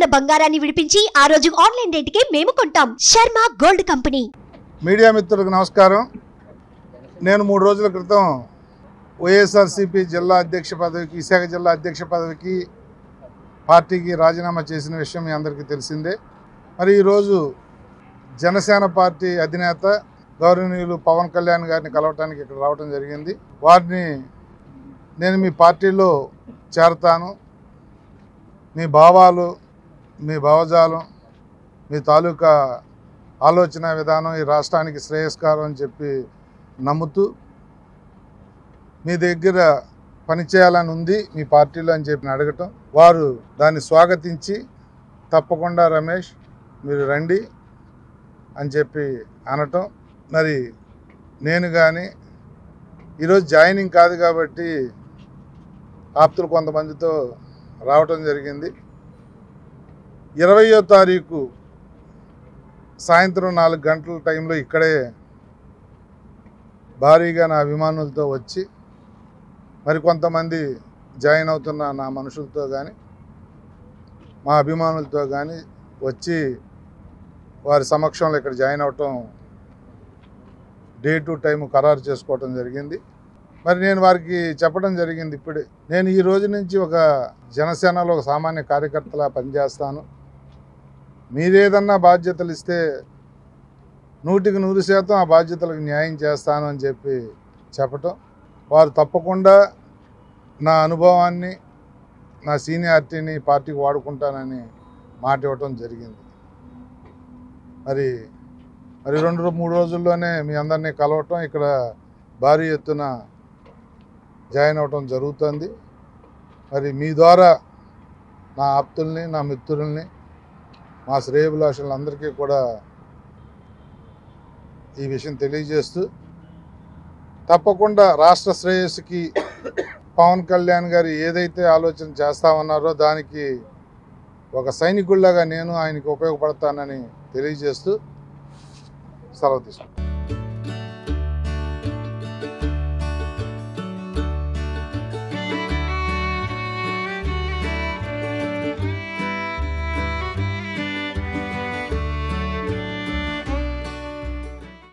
బంగారాన్ని విడిపించి ఆ రోజు ఆన్లైన్ రేటుకే మేము కొంటాం శర్మ గోల్డ్ కంపెనీ మీడియా మిత్రులకు నమస్కారం నేను మూడు రోజుల క్రితం వైఎస్ఆర్సీపీ జిల్లా అధ్యక్ష పదవికి విశాఖ జిల్లా అధ్యక్ష పదవికి పార్టీకి రాజీనామా చేసిన విషయం మీ అందరికీ తెలిసిందే మరి ఈరోజు జనసేన పార్టీ అధినేత గౌరవనీయులు పవన్ కళ్యాణ్ గారిని కలవటానికి ఇక్కడ రావడం జరిగింది వారిని నేను మీ పార్టీలో చేరతాను మీ భావాలు మీ భావజాలం మీ తాలూకా ఆలోచన విధానం ఈ రాష్ట్రానికి శ్రేయస్కారం అని చెప్పి నమ్ముతూ మీ దగ్గర పనిచేయాలని ఉంది మీ పార్టీలో అని చెప్పి అడగటం వారు దాన్ని స్వాగతించి తప్పకుండా రమేష్ మీరు రండి అని చెప్పి అనటం మరి నేను కానీ ఈరోజు జాయినింగ్ కాదు కాబట్టి ఆప్తులు కొంతమందితో రావటం జరిగింది ఇరవయో తారీఖు సాయంత్రం నాలుగు గంటల టైంలో ఇక్కడే భారీగా నా అభిమానులతో వచ్చి మరి కొంతమంది జాయిన్ అవుతున్న నా మనుషులతో కానీ మా అభిమానులతో కానీ వచ్చి వారి సమక్షంలో ఇక్కడ జాయిన్ అవటం డే టు టైం ఖరారు చేసుకోవటం జరిగింది మరి నేను వారికి చెప్పడం జరిగింది ఇప్పుడే నేను ఈ రోజు నుంచి ఒక జనసేనలో ఒక సామాన్య కార్యకర్తలా పనిచేస్తాను మీరేదన్నా బాధ్యతలు ఇస్తే నూటికి నూరు శాతం ఆ బాధ్యతలకు న్యాయం చేస్తాను అని చెప్పి చెప్పటం వారు తప్పకుండా నా అనుభవాన్ని నా సీనియారిటీని పార్టీకి వాడుకుంటానని మాట ఇవ్వటం జరిగింది మరి మరి రెండు రో- మూడు రోజుల్లోనే మీ అందరినీ కలవటం ఇక్కడ భారీ ఎత్తున జాయిన్ అవ్వటం జరుగుతుంది మరి మీ ద్వారా నా ఆప్తుల్ని నా మిత్రుల్ని మా శ్రేయభిలాషులందరికీ కూడా ఈ విషయం తెలియజేస్తూ తప్పకుండా రాష్ట్ర శ్రేయస్సుకి పవన్ కళ్యాణ్ గారు ఏదైతే ఆలోచన చేస్తామన్నారో దానికి ఒక సైనికుల్లాగా నేను ఆయనకి ఉపయోగపడతానని తెలియజేస్తూ సెలవు తీసుకుంటాను